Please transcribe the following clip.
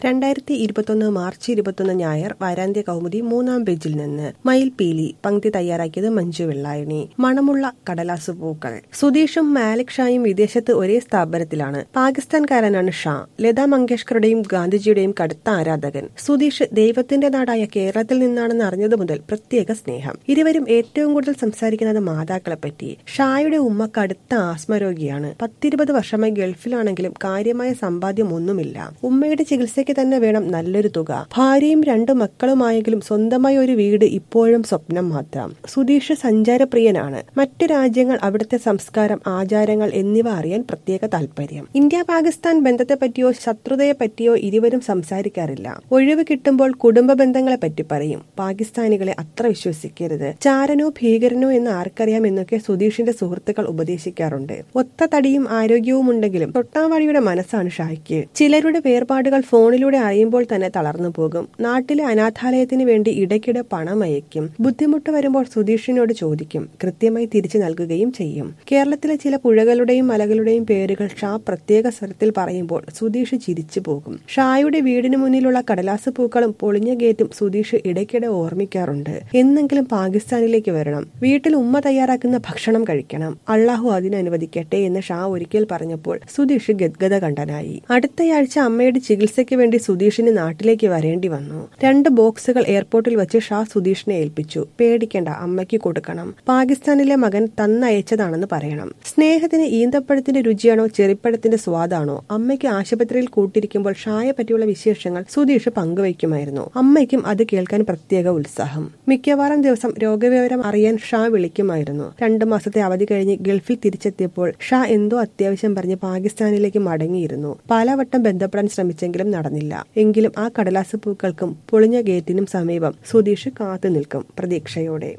രണ്ടായിരത്തി ഇരുപത്തൊന്ന് മാർച്ച് ഇരുപത്തൊന്ന് ഞായർ വാരാന്ത്യ കൗമുദി മൂന്നാം പേജിൽ നിന്ന് മയിൽ പീലി പങ്ക്തി തയ്യാറാക്കിയത് മഞ്ജു വെള്ളായണി മണമുള്ള കടലാസ് പൂക്കൾ സുധീഷും മാലിക് ഷായും വിദേശത്ത് ഒരേ സ്ഥാപനത്തിലാണ് പാകിസ്ഥാൻകാരനാണ് ഷാ ലതാ മങ്കേഷ്കറുടെയും ഗാന്ധിജിയുടെയും കടുത്ത ആരാധകൻ സുധീഷ് ദൈവത്തിന്റെ നാടായ കേരളത്തിൽ നിന്നാണെന്ന് അറിഞ്ഞതു മുതൽ പ്രത്യേക സ്നേഹം ഇരുവരും ഏറ്റവും കൂടുതൽ സംസാരിക്കുന്നത് മാതാക്കളെ പറ്റി ഷായുടെ ഉമ്മ കടുത്ത ആസ്മരോഗിയാണ് പത്തിരുപത് വർഷമായി ഗൾഫിലാണെങ്കിലും കാര്യമായ സമ്പാദ്യം ഒന്നുമില്ല ഉമ്മയുടെ ചികിത്സയ്ക്ക് തന്നെ വേണം നല്ലൊരു തുക ഭാര്യയും രണ്ടു മക്കളുമായെങ്കിലും സ്വന്തമായി ഒരു വീട് ഇപ്പോഴും സ്വപ്നം മാത്രം സുധീഷ് സഞ്ചാരപ്രിയനാണ് മറ്റു രാജ്യങ്ങൾ അവിടുത്തെ സംസ്കാരം ആചാരങ്ങൾ എന്നിവ അറിയാൻ പ്രത്യേക താല്പര്യം ഇന്ത്യ പാകിസ്ഥാൻ ബന്ധത്തെ പറ്റിയോ ശത്രുതയെ പറ്റിയോ ഇരുവരും സംസാരിക്കാറില്ല ഒഴിവ് കിട്ടുമ്പോൾ കുടുംബ ബന്ധങ്ങളെ പറ്റി പറയും പാകിസ്ഥാനികളെ അത്ര വിശ്വസിക്കരുത് ചാരനോ ഭീകരനോ എന്ന് ആർക്കറിയാം എന്നൊക്കെ സുധീഷിന്റെ സുഹൃത്തുക്കൾ ഉപദേശിക്കാറുണ്ട് ഒത്ത തടിയും ആരോഗ്യവും ഉണ്ടെങ്കിലും തൊട്ടാവാടിയുടെ മനസ്സാണ് ഷായ്ക്ക് ചിലരുടെ വേർപാടുകൾ ഫോണിലൂടെ അറിയുമ്പോൾ തന്നെ തളർന്നു പോകും നാട്ടിലെ അനാഥാലയത്തിന് വേണ്ടി ഇടയ്ക്കിടെ പണം അയക്കും ബുദ്ധിമുട്ട് വരുമ്പോൾ സുധീഷിനോട് ചോദിക്കും കൃത്യമായി തിരിച്ചു നൽകുകയും ചെയ്യും കേരളത്തിലെ ചില പുഴകളുടെയും മലകളുടെയും പേരുകൾ ഷാ പ്രത്യേക സ്വരത്തിൽ പറയുമ്പോൾ സുധീഷ് ചിരിച്ചു പോകും ഷായുടെ വീടിന് മുന്നിലുള്ള കടലാസ് പൂക്കളും പൊളിഞ്ഞ ഗേറ്റും സുധീഷ് ഇടയ്ക്കിടെ ഓർമ്മിക്കാറുണ്ട് എന്നെങ്കിലും പാകിസ്ഥാനിലേക്ക് വരണം വീട്ടിൽ ഉമ്മ തയ്യാറാക്കുന്ന ഭക്ഷണം കഴിക്കണം അള്ളാഹു അതിനനുവദിക്കട്ടെ എന്ന് ഷാ ഒരിക്കൽ പറഞ്ഞപ്പോൾ സുധീഷ് ഗദ്ഗത കണ്ടനായി അടുത്തയാഴ്ച അമ്മയുടെ ചികിത്സയ്ക്ക് വേണ്ടി സുധീഷിന് നാട്ടിലേക്ക് വരേണ്ടി വന്നു രണ്ട് ബോക്സുകൾ എയർപോർട്ടിൽ വെച്ച് ഷാ സുധീഷിനെ ഏൽപ്പിച്ചു പേടിക്കേണ്ട അമ്മയ്ക്ക് കൊടുക്കണം പാകിസ്ഥാനിലെ മകൻ തന്നയച്ചതാണെന്ന് പറയണം സ്നേഹത്തിന് ഈന്തപ്പഴത്തിന്റെ രുചിയാണോ ചെറിപ്പഴത്തിന്റെ സ്വാദാണോ അമ്മയ്ക്ക് ആശുപത്രിയിൽ കൂട്ടിരിക്കുമ്പോൾ ഷായെ പറ്റിയുള്ള വിശേഷങ്ങൾ സുധീഷ് പങ്കുവയ്ക്കുമായിരുന്നു അമ്മയ്ക്കും അത് കേൾക്കാൻ പ്രത്യേക ഉത്സാഹം മിക്കവാറും ദിവസം രോഗവിവരം അറിയാൻ ഷാ വിളിക്കുമായിരുന്നു രണ്ടു മാസത്തെ അവധി കഴിഞ്ഞ് ഗൾഫിൽ തിരിച്ചെത്തിയപ്പോൾ ഷാ എന്തോ അത്യാവശ്യം പറഞ്ഞ് പാകിസ്ഥാനിലേക്ക് മടങ്ങിയിരുന്നു പലവട്ടം ബന്ധപ്പെടാൻ ശ്രമിച്ചെങ്കിലും നടന്നില്ല എങ്കിലും ആ കടലാസ് പൂക്കൾക്കും പൊളിഞ്ഞ ഗേറ്റിനും സമീപം സുധീഷ് കാത്തു നിൽക്കും പ്രതീക്ഷയോടെ